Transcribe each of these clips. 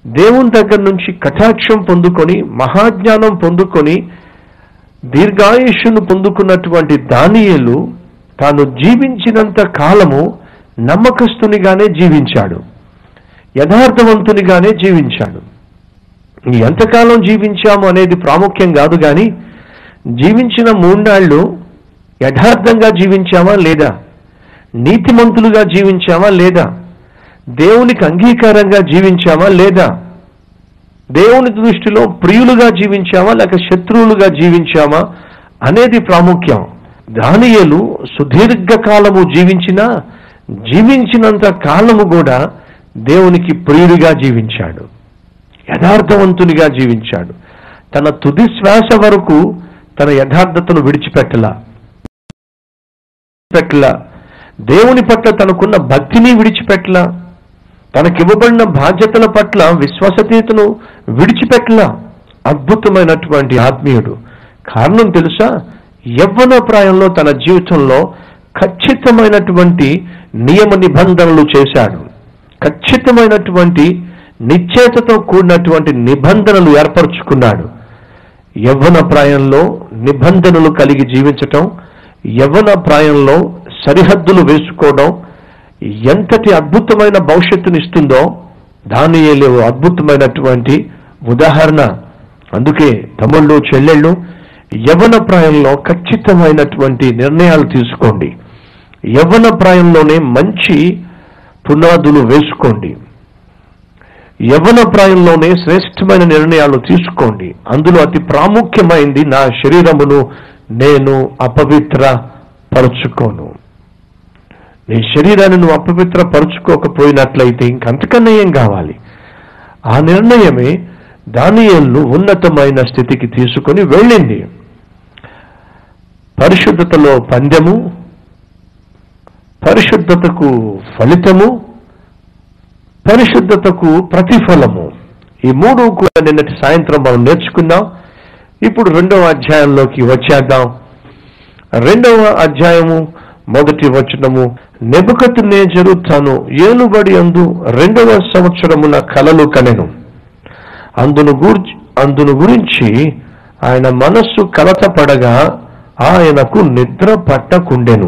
దేవుని దగ్గర నుంచి కటాక్షం పొందుకొని మహాజ్ఞానం పొందుకొని దీర్ఘాయుష్యును పొందుకున్నటువంటి దానియేలు తాను జీవించినంత కాలము నమ్మకస్తునిగానే జీవించాడు యథార్థవంతునిగానే జీవించాడు ఎంతకాలం జీవించాము అనేది ప్రాముఖ్యం కాదు కానీ జీవించిన మూడాళ్ళు యథార్థంగా జీవించామా లేదా నీతిమంతులుగా జీవించామా లేదా దేవునికి అంగీకారంగా జీవించామా లేదా దేవుని దృష్టిలో ప్రియులుగా జీవించామా లేక శత్రువులుగా జీవించామా అనేది ప్రాముఖ్యం దానియేలు సుదీర్ఘ కాలము జీవించినా జీవించినంత కాలము కూడా దేవునికి ప్రియుడిగా జీవించాడు యథార్థవంతునిగా జీవించాడు తన తుది శ్వాస వరకు తన యథార్థతను విడిచిపెట్టలా పెట్టలా దేవుని పట్ల తనకున్న భక్తిని విడిచిపెట్టలా తనకివ్వబడిన బాధ్యతల పట్ల విశ్వాసతీయతను విడిచిపెట్టలా అద్భుతమైనటువంటి ఆత్మీయుడు కారణం తెలుసా యవ్వన ప్రాయంలో తన జీవితంలో ఖచ్చితమైనటువంటి నియమ నిబంధనలు చేశాడు ఖచ్చితమైనటువంటి నిశ్చేతతో కూడినటువంటి నిబంధనలు ఏర్పరచుకున్నాడు యవ్వన ప్రాయంలో నిబంధనలు కలిగి జీవించటం యవ్వన ప్రాయంలో సరిహద్దులు వేసుకోవడం ఎంతటి అద్భుతమైన భవిష్యత్తునిస్తుందో దానియేలు అద్భుతమైనటువంటి ఉదాహరణ అందుకే తమ్ముళ్ళు చెల్లెళ్ళు యవ్వన ప్రాయంలో ఖచ్చితమైనటువంటి నిర్ణయాలు తీసుకోండి యవ్వన ప్రాయంలోనే మంచి పునాదులు వేసుకోండి యవ్వన ప్రాయంలోనే శ్రేష్టమైన నిర్ణయాలు తీసుకోండి అందులో అతి ప్రాముఖ్యమైంది నా శరీరమును నేను అపవిత్ర పరుచుకోను నీ శరీరాన్ని నువ్వు అపవిత్ర పరుచుకోకపోయినట్లయితే ఇంకంతకన్నా ఏం కావాలి ఆ నిర్ణయమే దానియల్ను ఉన్నతమైన స్థితికి తీసుకొని వెళ్ళింది పరిశుద్ధతలో పందెము పరిశుద్ధతకు ఫలితము పరిశుద్ధతకు ప్రతిఫలము ఈ మూడు కూడా నిన్నటి సాయంత్రం మనం నేర్చుకున్నాం ఇప్పుడు రెండవ అధ్యాయంలోకి వచ్చేద్దాం రెండవ అధ్యాయము మొదటి వచనము నెబుకత్ నేజరు తాను ఏలుబడి అందు రెండవ సంవత్సరమున కలలు కనెను అందును గురించి అందును గురించి ఆయన మనస్సు కలతపడగా ఆయనకు నిద్ర పట్టకుండెను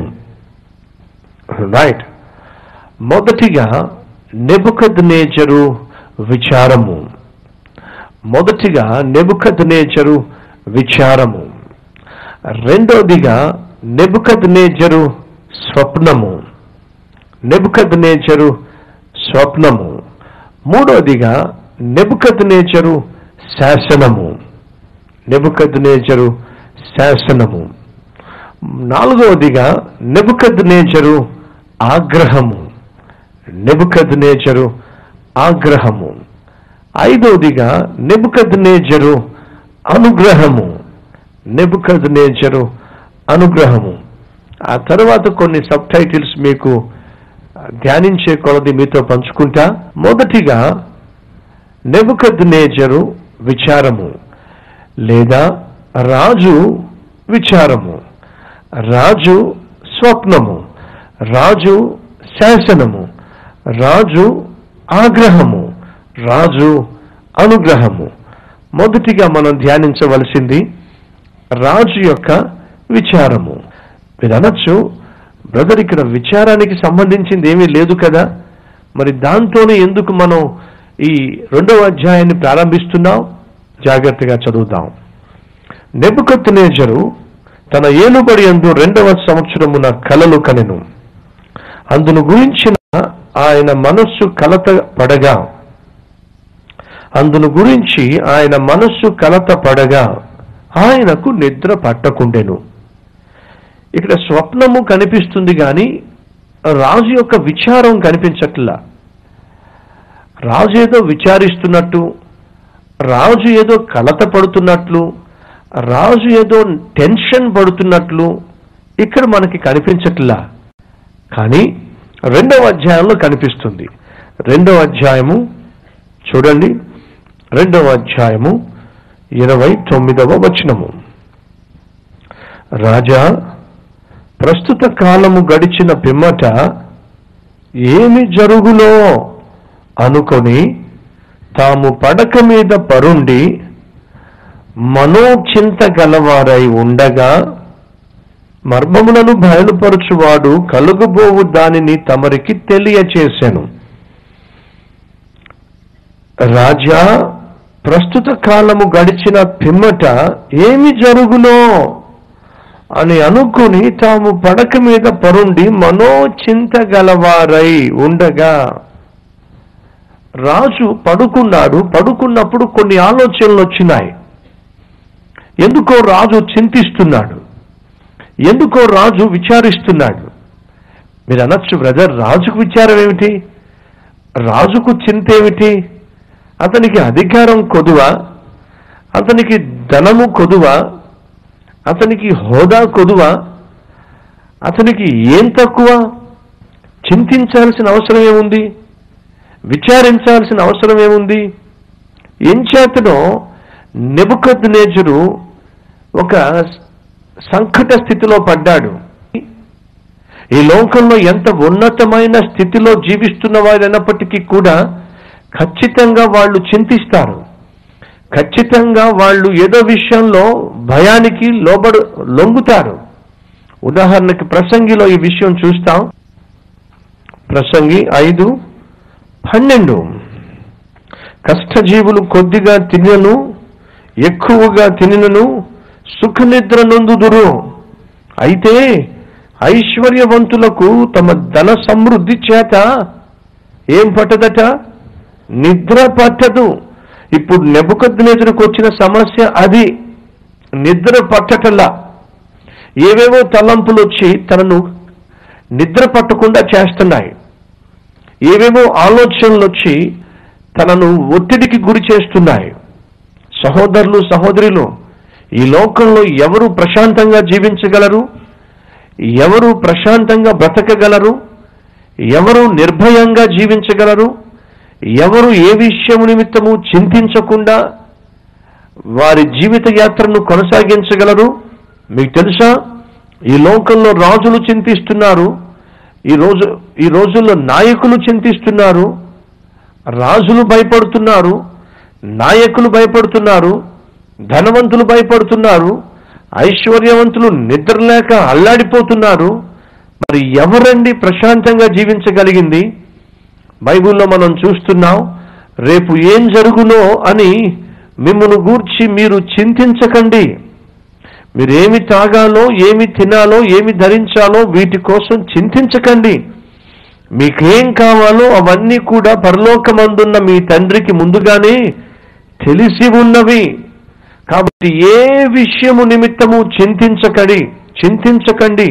రైట్ మొదటిగా నెబుకద్ నేచరు విచారము మొదటిగా నెబుకద్ నేచరు విచారము రెండోదిగా నెబుకద్ నేచరు స్వప్నము నెబుకద్ నేచరు స్వప్నము మూడోదిగా నెబుకద్ నేచరు శాసనము నెబుకద్ నేచరు శాసనము నాలుగవదిగా నెబుకద్ నేచరు ఆగ్రహము నెబుకద్ నేచరు ఆగ్రహము ఐదవదిగా నెబుకద్ నేచరు అనుగ్రహము నెబుకద్ నేచరు అనుగ్రహము ఆ తర్వాత కొన్ని సబ్ టైటిల్స్ మీకు ధ్యానించే కొలది మీతో పంచుకుంటా మొదటిగా నెబుకద్ నేచరు విచారము లేదా రాజు విచారము రాజు స్వప్నము రాజు శాసనము రాజు ఆగ్రహము రాజు అనుగ్రహము మొదటిగా మనం ధ్యానించవలసింది రాజు యొక్క విచారము మీరు అనొచ్చు బ్రదర్ ఇక్కడ విచారానికి సంబంధించింది ఏమీ లేదు కదా మరి దాంతోనే ఎందుకు మనం ఈ రెండవ అధ్యాయాన్ని ప్రారంభిస్తున్నాం జాగ్రత్తగా చదువుదాం నెబుకత్ నేజరు తన ఏలుబడి అందు రెండవ సంవత్సరమున కలలు కనెను అందును గురించిన ఆయన మనస్సు కలత పడగా అందును గురించి ఆయన మనస్సు కలత పడగా ఆయనకు నిద్ర పట్టకుండెను ఇక్కడ స్వప్నము కనిపిస్తుంది కానీ రాజు యొక్క విచారం కనిపించట్లా రాజు ఏదో విచారిస్తున్నట్టు రాజు ఏదో కలత పడుతున్నట్లు రాజు ఏదో టెన్షన్ పడుతున్నట్లు ఇక్కడ మనకి కనిపించట్లా కానీ రెండవ అధ్యాయంలో కనిపిస్తుంది రెండవ అధ్యాయము చూడండి రెండవ అధ్యాయము ఇరవై తొమ్మిదవ వచనము రాజా ప్రస్తుత కాలము గడిచిన పిమ్మట ఏమి జరుగులో అనుకొని తాము పడక మీద పరుండి మనోచింత గలవారై ఉండగా మర్మములను బయలుపరచువాడు కలుగుబోవు దానిని తమరికి తెలియచేశాను రాజా ప్రస్తుత కాలము గడిచిన పిమ్మట ఏమి జరుగునో అని అనుకుని తాము పడక మీద పరుండి మనోచింత గలవారై ఉండగా రాజు పడుకున్నాడు పడుకున్నప్పుడు కొన్ని ఆలోచనలు వచ్చినాయి ఎందుకో రాజు చింతిస్తున్నాడు ఎందుకో రాజు విచారిస్తున్నాడు మీరు అనొచ్చు బ్రదర్ రాజుకు విచారం ఏమిటి రాజుకు చింత ఏమిటి అతనికి అధికారం కొదువా అతనికి ధనము కొదువా అతనికి హోదా కొదువా అతనికి ఏం తక్కువ చింతించాల్సిన అవసరం ఏముంది విచారించాల్సిన అవసరం ఏముంది ఏం చేతనో నెబుకద్ నేజరు ఒక సంకట స్థితిలో పడ్డాడు ఈ లోకంలో ఎంత ఉన్నతమైన స్థితిలో జీవిస్తున్న వారైనప్పటికీ కూడా ఖచ్చితంగా వాళ్ళు చింతిస్తారు ఖచ్చితంగా వాళ్ళు ఏదో విషయంలో భయానికి లోబడు లొంగుతారు ఉదాహరణకి ప్రసంగిలో ఈ విషయం చూస్తాం ప్రసంగి ఐదు పన్నెండు కష్టజీవులు కొద్దిగా తినను ఎక్కువగా తినను సుఖనిద్ర నొందుదురు అయితే ఐశ్వర్యవంతులకు తమ ధన సమృద్ధి చేత ఏం పట్టదట నిద్ర పట్టదు ఇప్పుడు నెబుకద్నేజరుకు వచ్చిన సమస్య అది నిద్ర పట్టటల్లా ఏవేవో తలంపులు వచ్చి తనను నిద్ర పట్టకుండా చేస్తున్నాయి ఏవేవో ఆలోచనలు వచ్చి తనను ఒత్తిడికి గురి చేస్తున్నాయి సహోదరులు సహోదరులు ఈ లోకంలో ఎవరు ప్రశాంతంగా జీవించగలరు ఎవరు ప్రశాంతంగా బ్రతకగలరు ఎవరు నిర్భయంగా జీవించగలరు ఎవరు ఏ విషయము నిమిత్తము చింతించకుండా వారి జీవిత యాత్రను కొనసాగించగలరు మీకు తెలుసా ఈ లోకంలో రాజులు చింతిస్తున్నారు ఈ రోజు ఈ రోజుల్లో నాయకులు చింతిస్తున్నారు రాజులు భయపడుతున్నారు నాయకులు భయపడుతున్నారు ధనవంతులు భయపడుతున్నారు ఐశ్వర్యవంతులు నిద్రలేక అల్లాడిపోతున్నారు మరి ఎవరండి ప్రశాంతంగా జీవించగలిగింది బైబిల్లో మనం చూస్తున్నాం రేపు ఏం జరుగునో అని మిమ్మల్ని గూర్చి మీరు చింతించకండి మీరేమి తాగాలో ఏమి తినాలో ఏమి ధరించాలో వీటి కోసం చింతించకండి మీకేం కావాలో అవన్నీ కూడా పరలోకమందున్న మీ తండ్రికి ముందుగానే తెలిసి ఉన్నవి కాబట్టి ఏ విషయము నిమిత్తము చింతించకడి చింతించకండి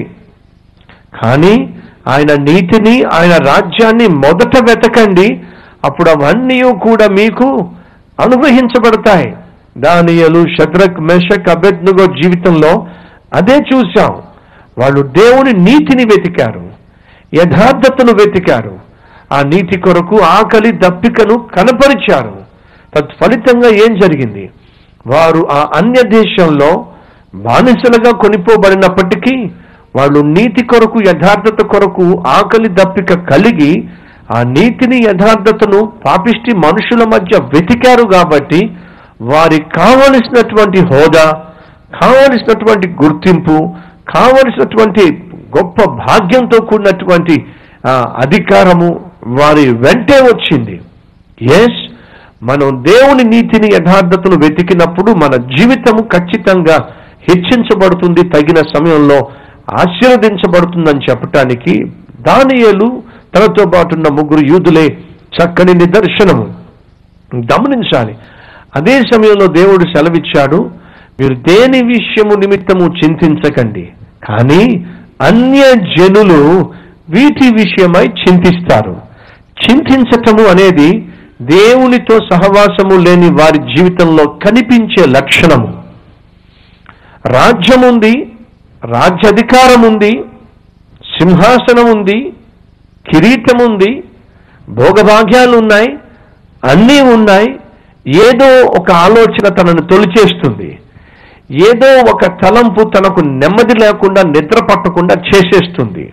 కానీ ఆయన నీతిని ఆయన రాజ్యాన్ని మొదట వెతకండి అప్పుడు అవన్నీ కూడా మీకు అనుగ్రహించబడతాయి దానియలు షద్రక్ మెషక్ అభెజ్ఞగో జీవితంలో అదే చూశాం వాళ్ళు దేవుని నీతిని వెతికారు యథార్థతను వెతికారు ఆ నీతి కొరకు ఆకలి దప్పికను కనపరిచారు తత్ఫలితంగా ఏం జరిగింది వారు ఆ అన్య దేశంలో బానిసలుగా కొనిపోబడినప్పటికీ వాళ్ళు నీతి కొరకు యథార్థత కొరకు ఆకలి దప్పిక కలిగి ఆ నీతిని యథార్థతను పాపిష్టి మనుషుల మధ్య వెతికారు కాబట్టి వారికి కావలసినటువంటి హోదా కావలసినటువంటి గుర్తింపు కావలసినటువంటి గొప్ప భాగ్యంతో కూడినటువంటి ఆ, అధికారము వారి వెంటే వచ్చింది ఎస్ మనం దేవుని నీతిని యథార్థతను వెతికినప్పుడు మన జీవితము ఖచ్చితంగా హెచ్చించబడుతుంది తగిన సమయంలో ఆశీర్వదించబడుతుందని చెప్పటానికి దానియేలు తనతో పాటున్న ముగ్గురు యూదులే చక్కని నిదర్శనము గమనించాలి అదే సమయంలో దేవుడు సెలవిచ్చాడు మీరు దేని విషయము నిమిత్తము చింతించకండి కానీ అన్య జనులు వీటి విషయమై చింతిస్తారు చింతించటము అనేది దేవునితో సహవాసము లేని వారి జీవితంలో కనిపించే లక్షణము రాజ్యం ఉంది రాజ్యాధికారం ఉంది సింహాసనం ఉంది కిరీటం ఉంది భోగభాగ్యాలు ఉన్నాయి అన్నీ ఉన్నాయి ఏదో ఒక ఆలోచన తనను తొలిచేస్తుంది ఏదో ఒక తలంపు తనకు నెమ్మది లేకుండా నిద్ర పట్టకుండా చేసేస్తుంది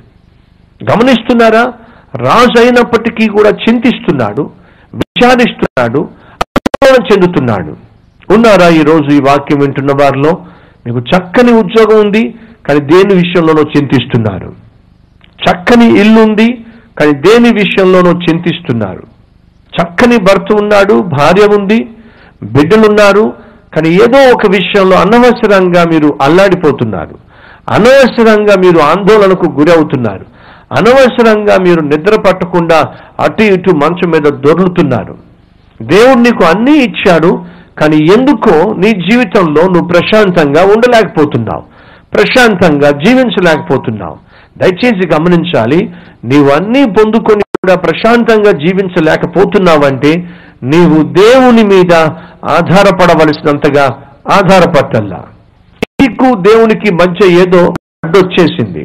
గమనిస్తున్నారా రాజు అయినప్పటికీ కూడా చింతిస్తున్నాడు విచారిస్తున్నాడు ఆందోళన చెందుతున్నాడు ఉన్నారా ఈ రోజు ఈ వాక్యం వింటున్న వారిలో మీకు చక్కని ఉద్యోగం ఉంది కానీ దేని విషయంలోనో చింతిస్తున్నారు చక్కని ఇల్లు ఉంది కానీ దేని విషయంలోనో చింతిస్తున్నారు చక్కని భర్త ఉన్నాడు భార్య ఉంది బిడ్డలున్నారు కానీ ఏదో ఒక విషయంలో అనవసరంగా మీరు అల్లాడిపోతున్నారు అనవసరంగా మీరు ఆందోళనకు గురవుతున్నారు అనవసరంగా మీరు నిద్ర పట్టకుండా అటు ఇటు మంచం మీద దొర్లుతున్నారు దేవుడు నీకు అన్నీ ఇచ్చాడు కానీ ఎందుకో నీ జీవితంలో నువ్వు ప్రశాంతంగా ఉండలేకపోతున్నావు ప్రశాంతంగా జీవించలేకపోతున్నావు దయచేసి గమనించాలి నీవు అన్నీ పొందుకొని కూడా ప్రశాంతంగా జీవించలేకపోతున్నావంటే నీవు దేవుని మీద ఆధారపడవలసినంతగా ఆధారపట్టల్లా నీకు దేవునికి మధ్య ఏదో అడ్డొచ్చేసింది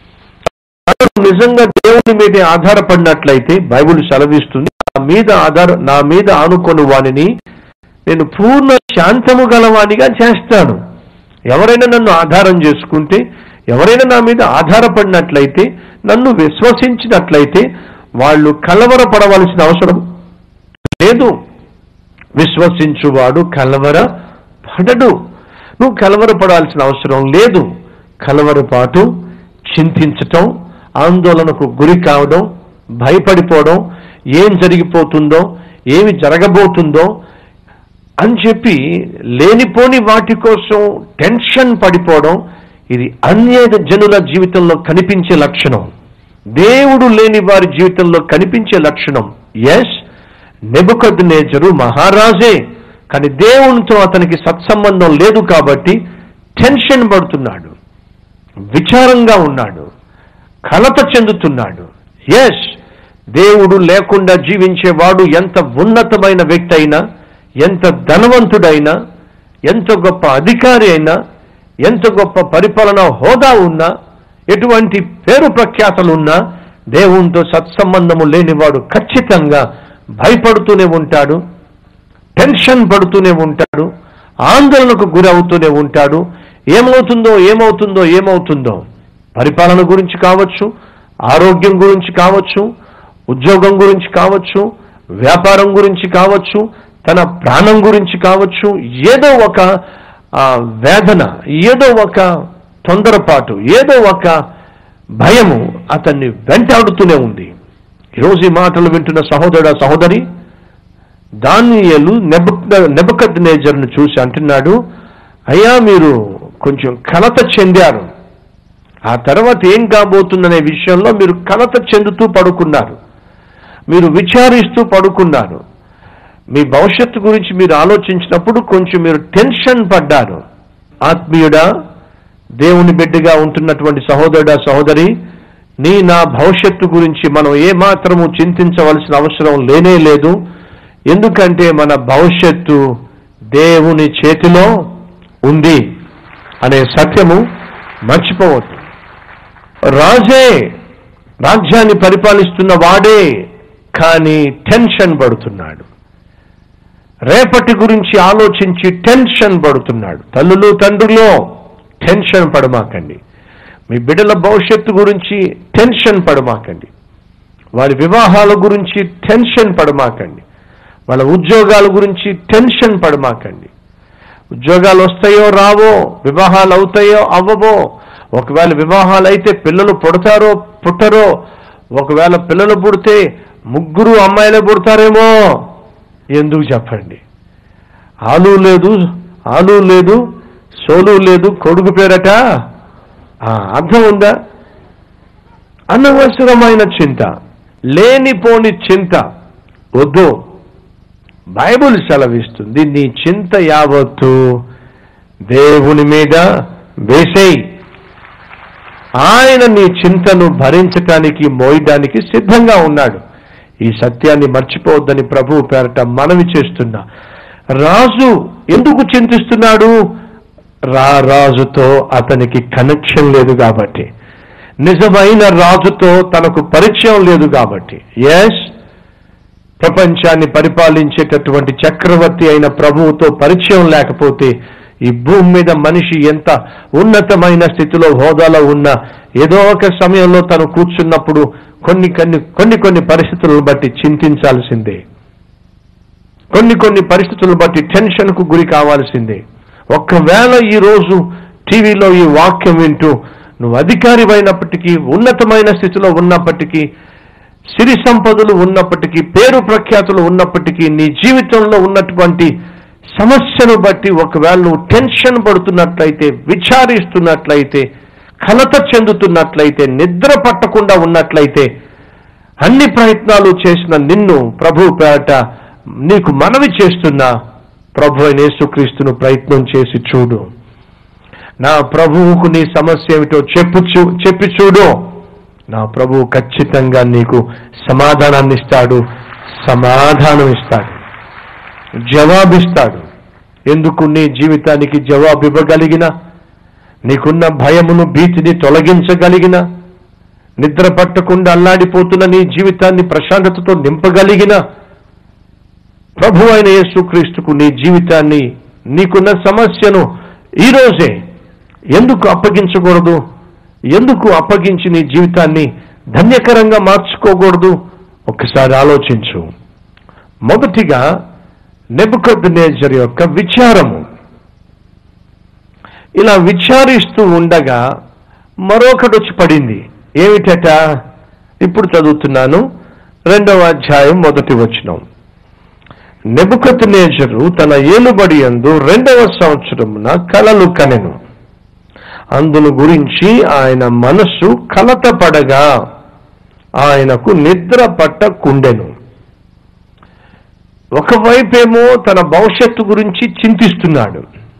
అతను నిజంగా దేవుని మీదే ఆధారపడినట్లయితే బైబిల్ సెలవిస్తుంది నా మీద ఆధార నా మీద ఆనుకొని వానిని నేను పూర్ణ శాంతము గలవానిగా చేస్తాను ఎవరైనా నన్ను ఆధారం చేసుకుంటే ఎవరైనా నా మీద ఆధారపడినట్లయితే నన్ను విశ్వసించినట్లయితే వాళ్ళు కలవరపడవలసిన అవసరం లేదు విశ్వసించువాడు కలవర పడడు నువ్వు కలవరపడాల్సిన అవసరం లేదు కలవరపాటు చింతించటం ఆందోళనకు గురి కావడం భయపడిపోవడం ఏం జరిగిపోతుందో ఏమి జరగబోతుందో అని చెప్పి లేనిపోని వాటి కోసం టెన్షన్ పడిపోవడం ఇది అన్య జనుల జీవితంలో కనిపించే లక్షణం దేవుడు లేని వారి జీవితంలో కనిపించే లక్షణం ఎస్ నెబుకద్ నేచరు మహారాజే కానీ దేవునితో అతనికి సత్సంబంధం లేదు కాబట్టి టెన్షన్ పడుతున్నాడు విచారంగా ఉన్నాడు కలత చెందుతున్నాడు ఎస్ దేవుడు లేకుండా జీవించేవాడు ఎంత ఉన్నతమైన వ్యక్తి అయినా ఎంత ధనవంతుడైనా ఎంత గొప్ప అధికారి అయినా ఎంత గొప్ప పరిపాలన హోదా ఉన్నా ఎటువంటి పేరు ప్రఖ్యాతలున్నా దేవునితో సత్సంబంధము లేనివాడు ఖచ్చితంగా భయపడుతూనే ఉంటాడు టెన్షన్ పడుతూనే ఉంటాడు ఆందోళనకు గురవుతూనే ఉంటాడు ఏమవుతుందో ఏమవుతుందో ఏమవుతుందో పరిపాలన గురించి కావచ్చు ఆరోగ్యం గురించి కావచ్చు ఉద్యోగం గురించి కావచ్చు వ్యాపారం గురించి కావచ్చు తన ప్రాణం గురించి కావచ్చు ఏదో ఒక ఆ, వేదన ఏదో ఒక తొందరపాటు ఏదో ఒక భయము అతన్ని వెంటాడుతూనే ఉంది ఈరోజు ఈ మాటలు వింటున్న సహోదరుడ సహోదరి దానియలు నెబకద్ నేజర్ను చూసి అంటున్నాడు అయ్యా మీరు కొంచెం కలత చెందారు ఆ తర్వాత ఏం కాబోతుందనే విషయంలో మీరు కలత చెందుతూ పడుకున్నారు మీరు విచారిస్తూ పడుకున్నారు మీ భవిష్యత్తు గురించి మీరు ఆలోచించినప్పుడు కొంచెం మీరు టెన్షన్ పడ్డారు ఆత్మీయుడా దేవుని బిడ్డగా ఉంటున్నటువంటి సహోదరుడా సహోదరి నీ నా భవిష్యత్తు గురించి మనం ఏమాత్రము చింతించవలసిన అవసరం లేనే లేదు ఎందుకంటే మన భవిష్యత్తు దేవుని చేతిలో ఉంది అనే సత్యము మర్చిపోవద్దు రాజే రాజ్యాన్ని పరిపాలిస్తున్న వాడే కానీ టెన్షన్ పడుతున్నాడు రేపటి గురించి ఆలోచించి టెన్షన్ పడుతున్నాడు తల్లులు తండ్రులు టెన్షన్ పడమాకండి మీ బిడ్డల భవిష్యత్తు గురించి టెన్షన్ పడమాకండి వారి వివాహాల గురించి టెన్షన్ పడమాకండి వాళ్ళ ఉద్యోగాల గురించి టెన్షన్ పడమాకండి ఉద్యోగాలు వస్తాయో రావో వివాహాలు అవుతాయో అవ్వవో ఒకవేళ వివాహాలు అయితే పిల్లలు పుడతారో పుట్టరో ఒకవేళ పిల్లలు పుడితే ముగ్గురు అమ్మాయిలే పుడతారేమో ఎందుకు చెప్పండి ఆలు లేదు ఆలు లేదు సోలు లేదు కొడుకు పేరట ఆ, అర్థం ఉందా అనవసరమైన చింత లేనిపోని చింత వద్దు బైబుల్ సెలవిస్తుంది నీ చింత యావత్తు దేవుని మీద వేసేయి ఆయన నీ చింతను భరించటానికి మోయడానికి సిద్ధంగా ఉన్నాడు ఈ సత్యాన్ని మర్చిపోవద్దని ప్రభువు పేరట మనవి చేస్తున్నా రాజు ఎందుకు చింతిస్తున్నాడు రా రాజుతో అతనికి కనెక్షన్ లేదు కాబట్టి నిజమైన రాజుతో తనకు పరిచయం లేదు కాబట్టి ఎస్ ప్రపంచాన్ని పరిపాలించేటటువంటి చక్రవర్తి అయిన ప్రభువుతో పరిచయం లేకపోతే ఈ భూమి మీద మనిషి ఎంత ఉన్నతమైన స్థితిలో హోదాలో ఉన్నా ఏదో ఒక సమయంలో తను కూర్చున్నప్పుడు కొన్ని కొన్ని కొన్ని కొన్ని పరిస్థితులను బట్టి చింతించాల్సిందే కొన్ని కొన్ని పరిస్థితులను బట్టి టెన్షన్కు గురి కావాల్సిందే ఒక్కవేళ ఈ రోజు టీవీలో ఈ వాక్యం వింటూ నువ్వు అధికారి అయినప్పటికీ ఉన్నతమైన స్థితిలో ఉన్నప్పటికీ సిరి సంపదలు ఉన్నప్పటికీ పేరు ప్రఖ్యాతులు ఉన్నప్పటికీ నీ జీవితంలో ఉన్నటువంటి సమస్యను బట్టి ఒకవేళ నువ్వు టెన్షన్ పడుతున్నట్లయితే విచారిస్తున్నట్లయితే కలత చెందుతున్నట్లయితే నిద్ర పట్టకుండా ఉన్నట్లయితే అన్ని ప్రయత్నాలు చేసిన నిన్ను ప్రభు పేట నీకు మనవి చేస్తున్నా ప్రభు అయిన యేసుక్రీస్తును ప్రయత్నం చేసి చూడు నా ప్రభువుకు నీ సమస్య ఏమిటో చెప్పు చూ చెప్పి చూడు నా ప్రభువు ఖచ్చితంగా నీకు సమాధానాన్ని ఇస్తాడు సమాధానం ఇస్తాడు జవాబిస్తాడు ఎందుకు నీ జీవితానికి జవాబు ఇవ్వగలిగిన నీకున్న భయమును భీతిని తొలగించగలిగిన నిద్ర పట్టకుండా అల్లాడిపోతున్న నీ జీవితాన్ని ప్రశాంతతతో నింపగలిగిన ప్రభు అయిన యేసుక్రీస్తుకు నీ జీవితాన్ని నీకున్న సమస్యను ఈరోజే ఎందుకు అప్పగించకూడదు ఎందుకు అప్పగించి నీ జీవితాన్ని ధన్యకరంగా మార్చుకోకూడదు ఒక్కసారి ఆలోచించు మొదటిగా నెబుకద్ నేజర్ యొక్క విచారము ఇలా విచారిస్తూ ఉండగా మరొకటి వచ్చి పడింది ఏమిటట ఇప్పుడు చదువుతున్నాను రెండవ అధ్యాయం మొదటి వచనం నెబుకత్ నేజరు తన ఏలుబడి యందు రెండవ సంవత్సరమున కలలు కనెను అందును గురించి ఆయన మనస్సు కలతపడగా ఆయనకు నిద్ర పట్టకుండెను ఒకవైపేమో తన భవిష్యత్తు గురించి చింతిస్తున్నాడు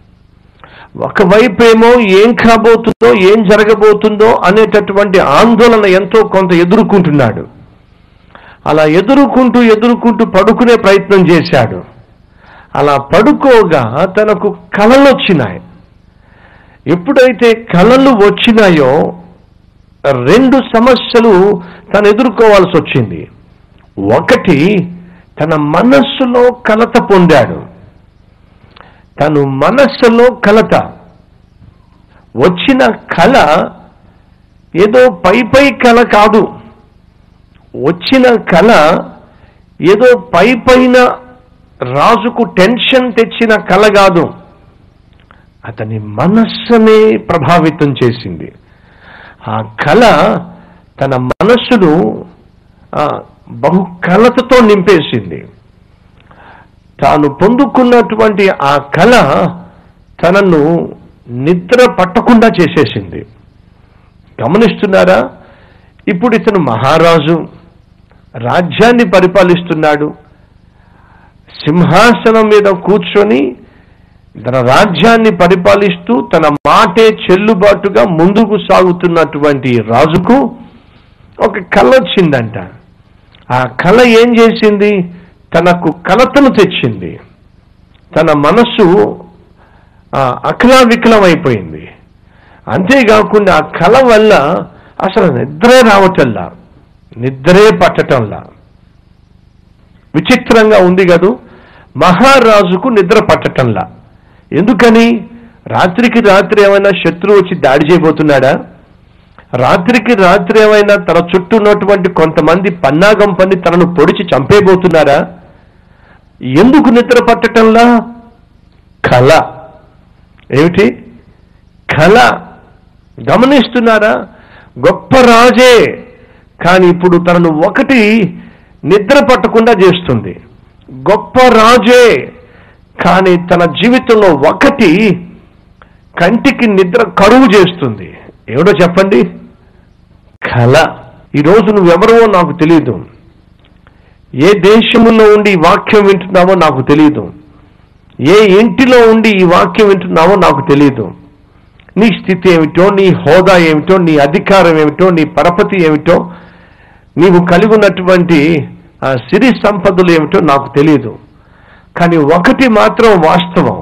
ఒకవైపేమో ఏం కాబోతుందో ఏం జరగబోతుందో అనేటటువంటి ఆందోళన ఎంతో కొంత ఎదుర్కొంటున్నాడు అలా ఎదుర్కొంటూ ఎదుర్కొంటూ పడుకునే ప్రయత్నం చేశాడు అలా పడుకోగా తనకు కలలు వచ్చినాయి ఎప్పుడైతే కలలు వచ్చినాయో రెండు సమస్యలు తను ఎదుర్కోవాల్సి వచ్చింది ఒకటి తన మనస్సులో కలత పొందాడు తను మనస్సులో కలత వచ్చిన కళ ఏదో పై పై కళ కాదు వచ్చిన కళ ఏదో పై పైన రాజుకు టెన్షన్ తెచ్చిన కళ కాదు అతని మనస్సునే ప్రభావితం చేసింది ఆ కళ తన మనస్సును ఆ, బహు కలతతో నింపేసింది తాను పొందుకున్నటువంటి ఆ కళ తనను నిద్ర పట్టకుండా చేసేసింది గమనిస్తున్నారా ఇప్పుడు ఇతను మహారాజు రాజ్యాన్ని పరిపాలిస్తున్నాడు సింహాసనం మీద కూర్చొని తన రాజ్యాన్ని పరిపాలిస్తూ తన మాటే చెల్లుబాటుగా ముందుకు సాగుతున్నటువంటి రాజుకు ఒక కళ వచ్చిందంట ఆ కళ ఏం చేసింది తనకు కలతను తెచ్చింది తన మనస్సు ఆ, అకలావికలం అయిపోయింది అంతేకాకుండా ఆ కళ వల్ల అసలు నిద్రే రావటంలా నిద్రే పట్టటంలా విచిత్రంగా ఉంది కదూ మహారాజుకు నిద్ర పట్టటంలా ఎందుకని రాత్రికి రాత్రి ఏమైనా శత్రువు వచ్చి దాడి చేయబోతున్నాడా రాత్రికి రాత్రి ఏమైనా తన చుట్టూ ఉన్నటువంటి కొంతమంది పన్నాగం పని తనను పొడిచి చంపేయబోతున్నారా ఎందుకు నిద్ర పట్టటంలా కళ ఏమిటి కళ గమనిస్తున్నారా గొప్ప రాజే కానీ ఇప్పుడు తనను ఒకటి నిద్ర పట్టకుండా చేస్తుంది గొప్ప రాజే కానీ తన జీవితంలో ఒకటి కంటికి నిద్ర కరువు చేస్తుంది ఏమిటో చెప్పండి కళ ఈరోజు నువ్వెవరో నాకు తెలియదు ఏ దేశంలో ఉండి ఈ వాక్యం వింటున్నావో నాకు తెలియదు ఏ ఇంటిలో ఉండి ఈ వాక్యం వింటున్నావో నాకు తెలియదు నీ స్థితి ఏమిటో నీ హోదా ఏమిటో నీ అధికారం ఏమిటో నీ పరపతి ఏమిటో నీవు కలిగి ఉన్నటువంటి ఆ సిరి సంపదలు ఏమిటో నాకు తెలియదు కానీ ఒకటి మాత్రం వాస్తవం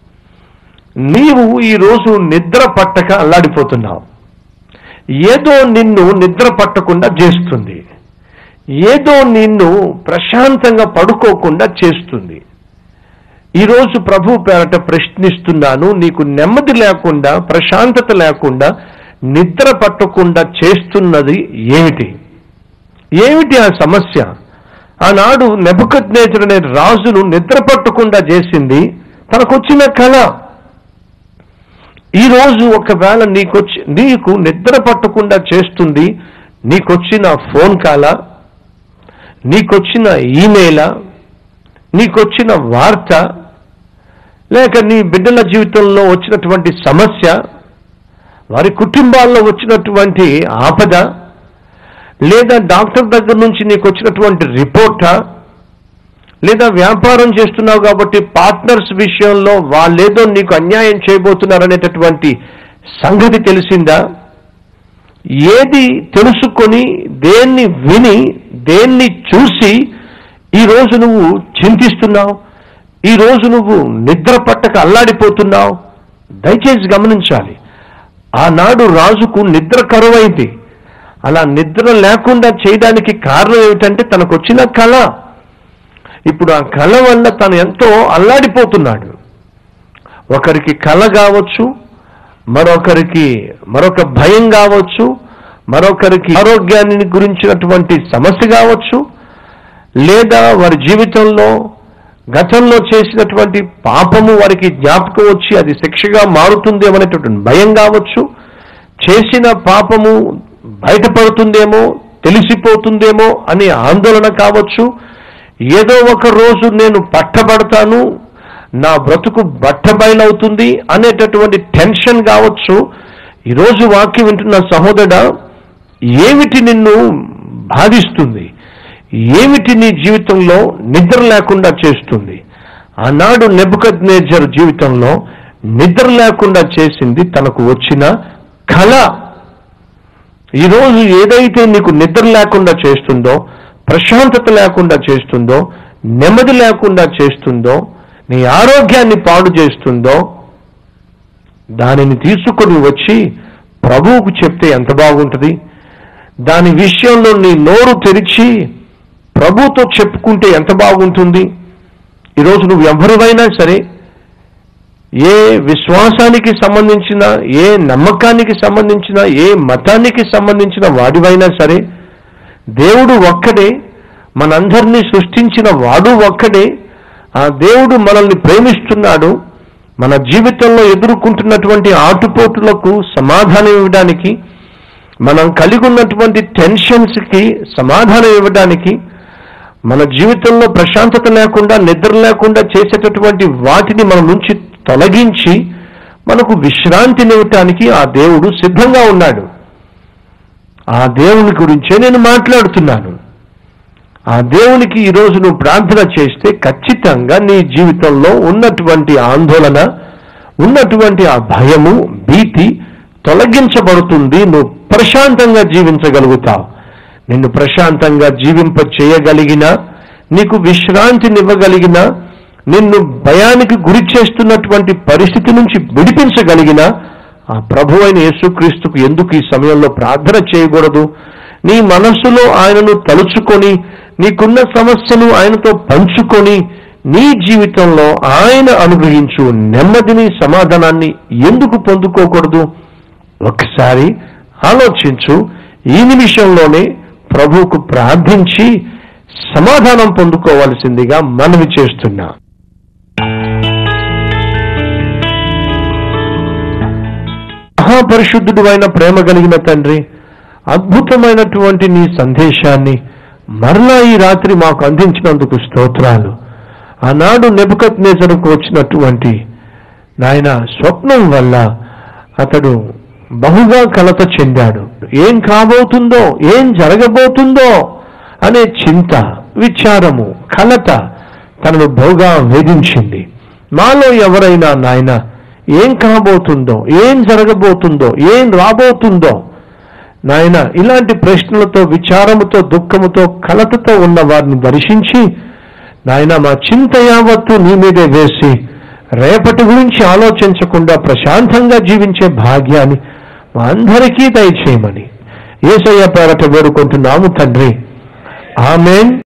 నీవు ఈరోజు నిద్ర పట్టక అల్లాడిపోతున్నావు ఏదో నిన్ను నిద్ర పట్టకుండా చేస్తుంది ఏదో నిన్ను ప్రశాంతంగా పడుకోకుండా చేస్తుంది ఈరోజు ప్రభు పేరట ప్రశ్నిస్తున్నాను నీకు నెమ్మది లేకుండా ప్రశాంతత లేకుండా నిద్ర పట్టకుండా చేస్తున్నది ఏమిటి ఏమిటి ఆ సమస్య ఆనాడు నెబుకద్నేజర్ అనే రాజును నిద్ర పట్టకుండా చేసింది తనకొచ్చిన కళ ఈ రోజు ఒకవేళ నీకొచ్చి నీకు నిద్ర పట్టకుండా చేస్తుంది నీకొచ్చిన ఫోన్ కాలా నీకొచ్చిన ఈమెయిలా నీకొచ్చిన వార్త లేక నీ బిడ్డల జీవితంలో వచ్చినటువంటి సమస్య వారి కుటుంబాల్లో వచ్చినటువంటి ఆపద లేదా డాక్టర్ దగ్గర నుంచి నీకు వచ్చినటువంటి రిపోర్టా లేదా వ్యాపారం చేస్తున్నావు కాబట్టి పార్ట్నర్స్ విషయంలో వాళ్ళేదో నీకు అన్యాయం చేయబోతున్నారనేటటువంటి సంగతి తెలిసిందా ఏది తెలుసుకొని దేన్ని విని దేన్ని చూసి ఈ రోజు నువ్వు చింతిస్తున్నావు ఈ రోజు నువ్వు నిద్ర పట్టక అల్లాడిపోతున్నావు దయచేసి గమనించాలి ఆనాడు రాజుకు నిద్ర కరువైంది అలా నిద్ర లేకుండా చేయడానికి కారణం ఏమిటంటే తనకు వచ్చిన కళ ఇప్పుడు ఆ కళ వల్ల తను ఎంతో అల్లాడిపోతున్నాడు ఒకరికి కళ కావచ్చు మరొకరికి మరొక భయం కావచ్చు మరొకరికి ఆరోగ్యాన్ని గురించినటువంటి సమస్య కావచ్చు లేదా వారి జీవితంలో గతంలో చేసినటువంటి పాపము వారికి జ్ఞాపకం వచ్చి అది శిక్షగా మారుతుందేమనేటటువంటి భయం కావచ్చు చేసిన పాపము బయటపడుతుందేమో తెలిసిపోతుందేమో అనే ఆందోళన కావచ్చు ఏదో ఒక రోజు నేను పట్టబడతాను నా బ్రతుకు బట్టబయలవుతుంది అనేటటువంటి టెన్షన్ కావచ్చు ఈరోజు వాక్యం వింటున్న సహోదరుడా ఏమిటి నిన్ను బాధిస్తుంది ఏమిటి నీ జీవితంలో నిద్ర లేకుండా చేస్తుంది ఆనాడు నెబుకద్ నేజర్ జీవితంలో నిద్ర లేకుండా చేసింది తనకు వచ్చిన కళ ఈరోజు ఏదైతే నీకు నిద్ర లేకుండా చేస్తుందో ప్రశాంతత లేకుండా చేస్తుందో నెమ్మది లేకుండా చేస్తుందో నీ ఆరోగ్యాన్ని పాడు చేస్తుందో దానిని తీసుకొని వచ్చి ప్రభువుకు చెప్తే ఎంత బాగుంటుంది దాని విషయంలో నీ నోరు తెరిచి ప్రభుతో చెప్పుకుంటే ఎంత బాగుంటుంది ఈరోజు నువ్వు ఎవరివైనా సరే ఏ విశ్వాసానికి సంబంధించిన ఏ నమ్మకానికి సంబంధించిన ఏ మతానికి సంబంధించిన వాడివైనా సరే దేవుడు ఒక్కడే మనందరినీ సృష్టించిన వాడు ఒక్కడే ఆ దేవుడు మనల్ని ప్రేమిస్తున్నాడు మన జీవితంలో ఎదుర్కొంటున్నటువంటి ఆటుపోటులకు సమాధానం ఇవ్వడానికి మనం కలిగి ఉన్నటువంటి టెన్షన్స్కి సమాధానం ఇవ్వడానికి మన జీవితంలో ప్రశాంతత లేకుండా నిద్ర లేకుండా చేసేటటువంటి వాటిని మన నుంచి తొలగించి మనకు విశ్రాంతినివ్వటానికి ఆ దేవుడు సిద్ధంగా ఉన్నాడు ఆ దేవుని గురించే నేను మాట్లాడుతున్నాను ఆ దేవునికి ఈరోజు నువ్వు ప్రార్థన చేస్తే ఖచ్చితంగా నీ జీవితంలో ఉన్నటువంటి ఆందోళన ఉన్నటువంటి ఆ భయము భీతి తొలగించబడుతుంది నువ్వు ప్రశాంతంగా జీవించగలుగుతావు నిన్ను ప్రశాంతంగా జీవింప చేయగలిగిన నీకు విశ్రాంతినివ్వగలిగిన నిన్ను భయానికి గురి చేస్తున్నటువంటి పరిస్థితి నుంచి విడిపించగలిగిన ఆ ప్రభు అయిన యేసుక్రీస్తుకు ఎందుకు ఈ సమయంలో ప్రార్థన చేయకూడదు నీ మనస్సులో ఆయనను తలుచుకొని నీకున్న సమస్యను ఆయనతో పంచుకొని నీ జీవితంలో ఆయన అనుగ్రహించు నెమ్మదిని సమాధానాన్ని ఎందుకు పొందుకోకూడదు ఒకసారి ఆలోచించు ఈ నిమిషంలోనే ప్రభువుకు ప్రార్థించి సమాధానం పొందుకోవలసిందిగా మనవి చేస్తున్నా మహాపరిశుద్ధుడు అయిన ప్రేమ కలిగిన తండ్రి అద్భుతమైనటువంటి నీ సందేశాన్ని మరలా ఈ రాత్రి మాకు అందించినందుకు స్తోత్రాలు ఆనాడు నెబుకత్ నేజరుకు వచ్చినటువంటి నాయన స్వప్నం వల్ల అతడు బహుగా కలత చెందాడు ఏం కాబోతుందో ఏం జరగబోతుందో అనే చింత విచారము కలత తనను బహుగా వేధించింది మాలో ఎవరైనా నాయన ఏం కాబోతుందో ఏం జరగబోతుందో ఏం రాబోతుందో నాయన ఇలాంటి ప్రశ్నలతో విచారముతో దుఃఖముతో కలతతో ఉన్న వారిని దర్శించి నాయన మా చింత యావత్తు నీ మీదే వేసి రేపటి గురించి ఆలోచించకుండా ప్రశాంతంగా జీవించే భాగ్యాన్ని మా అందరికీ దయచేయమని ఏసయ్య పేరట వేడుకుంటున్నాము తండ్రి ఆమెన్